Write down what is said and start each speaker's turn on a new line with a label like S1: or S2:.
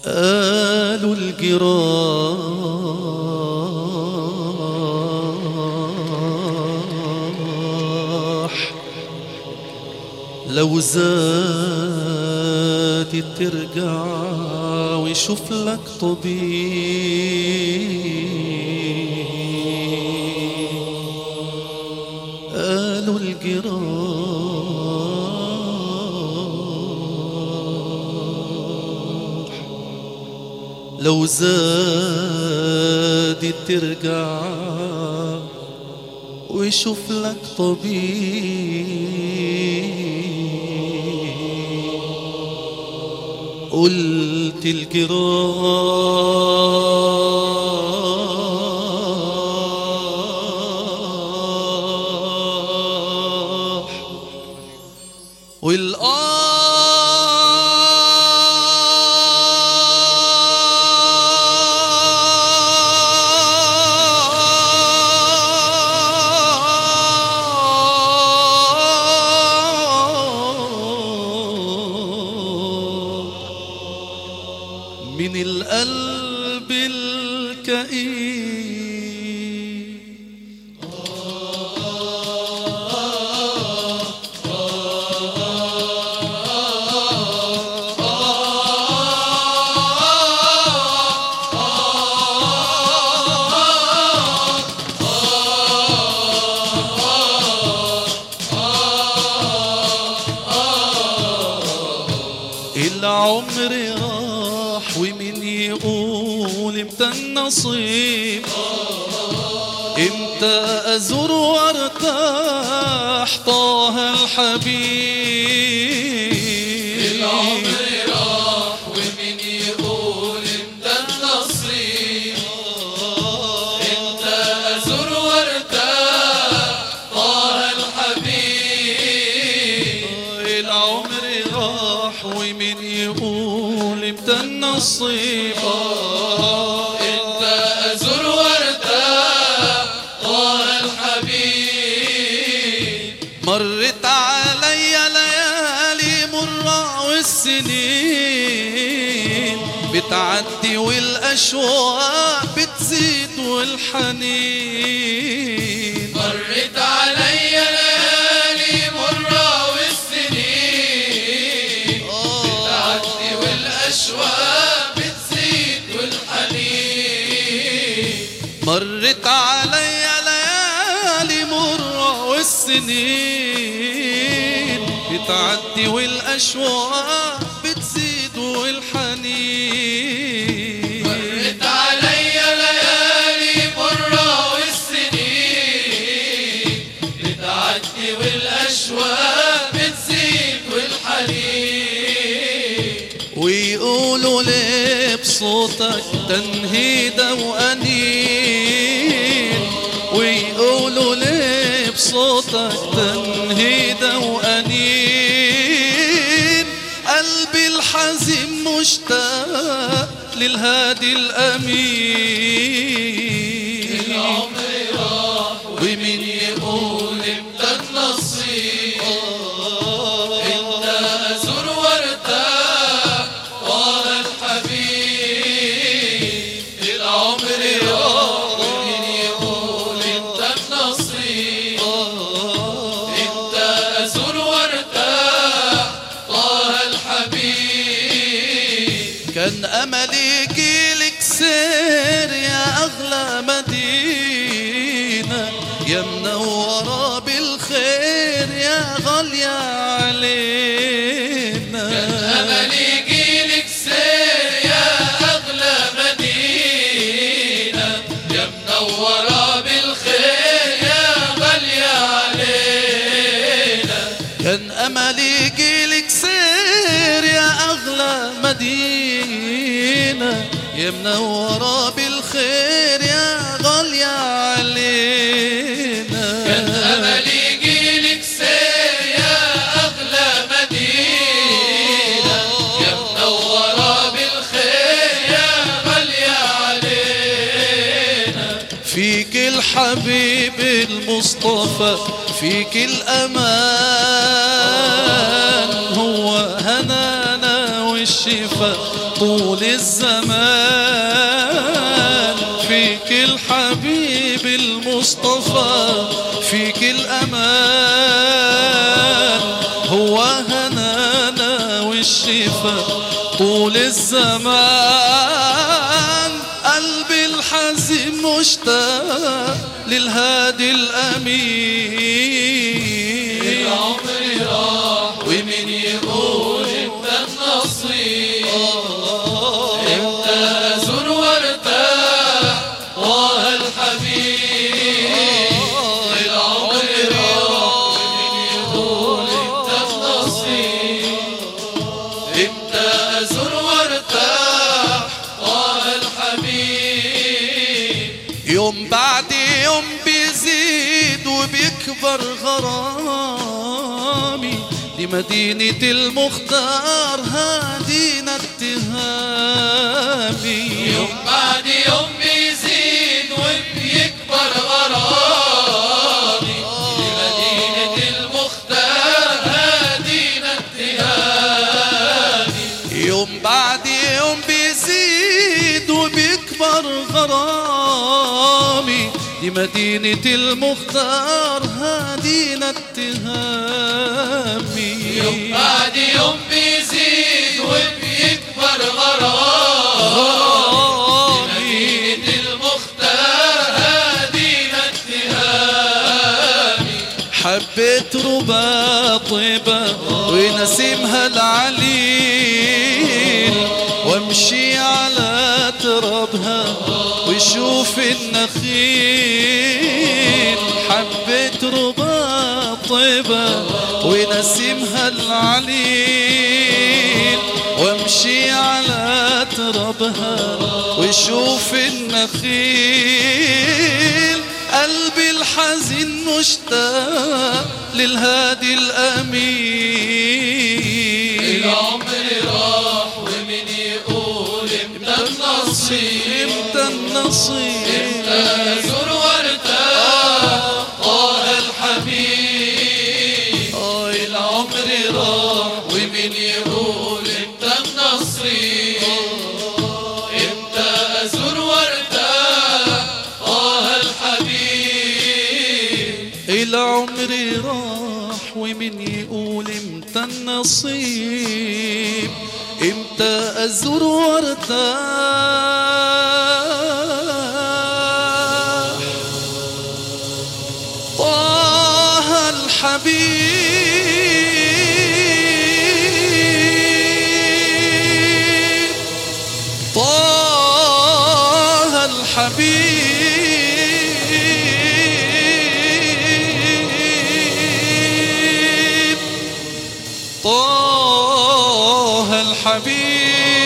S1: قالوا الجراح لو زادت ترجع ويشوف لك طبيب قالوا الجراح لو زادت ترجع ويشوف لك طبيب قلت الجراح والآه من القلب الكئيب العمر راح ومن يقول امتى النصيب امتى ازور وارتاح طه الحبيب
S2: العمر راح ومن يقول انت النصيب انت ازور وارتاح طه الحبيب
S1: العمر راح ومن يقول امتى النصيب
S2: انت ازور وارتاح طه الحبيب
S1: مرت علي ليالي مرة والسنين بتعدي والأشواق بتزيد والحنين
S2: مرت علي ليالي مرة والسنين بتعدي والأشواق بتزيد والحنين
S1: مرت علي ليالي مرة والسنين بتعدي والأشواق بتزيد والحنين
S2: مرت علي ليالي مرة والسنين بتعدي والأشواق بتزيد والحنين
S1: ويقولوا ليه بصوتك تنهيدة وأنين ويقولوا ليه بصوتك تنهيدة وأنين قلبي الحزين مشتاق للهادي الأمين
S2: العمر راح ومن يقول امتى النصيب انت ازور وارتاح طال الحبيب العمر راح ومن يقول امتى النصيب انت ازور وارتاح طه الحبيب
S1: كان املي جيلك سير يا اغلى مدينه يا منوره بالخير يا غاليه علينا
S2: أملي جيلك سير يا أغلى مدينة يا منورة بالخير يا غالية علينا
S1: كان املي جيلك سير يا اغلى مدينه يا منوره بالخير يا غاليه علينا
S2: كان أملي جيلك سير يا أغلى مدينة يا منورة بالخير يا غالية علينا
S1: فيك الحبيب المصطفى فيك الأمان هو هنانا والشفاء طول الزمان فيك الأمان هو هنانا والشفاء طول الزمان قلبي الحزين مشتاق للهادي الأمين
S2: العمر راح ومن يقول انت النصيب امتى ازور وارتاح طه الحبيب العمر راح ومن يقول انت النصيب امتى ازور وارتاح طه الحبيب
S1: يوم بعد يوم بيزيد وبيكبر غرامي لمدينة المختار هادينا اتهامي
S2: يوم بعد يوم بيزيد وبيكبر غرامي لمدينة المختار هادينا اتهامي
S1: يوم بعد يوم بيزيد وبيكبر غرامي لمدينة المختار هادينا اتهامي
S2: يوم بعد يوم بيزيد وبيكبر غرامي لمدينة المختار هادينا اتهامي
S1: حبيت ربا طيبة ونسيمها العليل وامشي على ترابها وشوف النخيل حبيت ربا طيبة ونسيمها العليل وامشي على ترابها وشوف النخيل قلبي الحزين مشتاق للهادي الأمين
S2: العمر راح ومن يقول امتى النصيب
S1: امتى النصيب
S2: ازور وارتاح طه الحبيب
S1: آه
S2: العمر راح ومن يقول امتى النصيب امتى ازور وارتاح طه الحبيب
S1: العمر راح ومن يقول امتى النصيب امتى ازور وارتاح طه الحبيب طه الحبيب طه الحبيب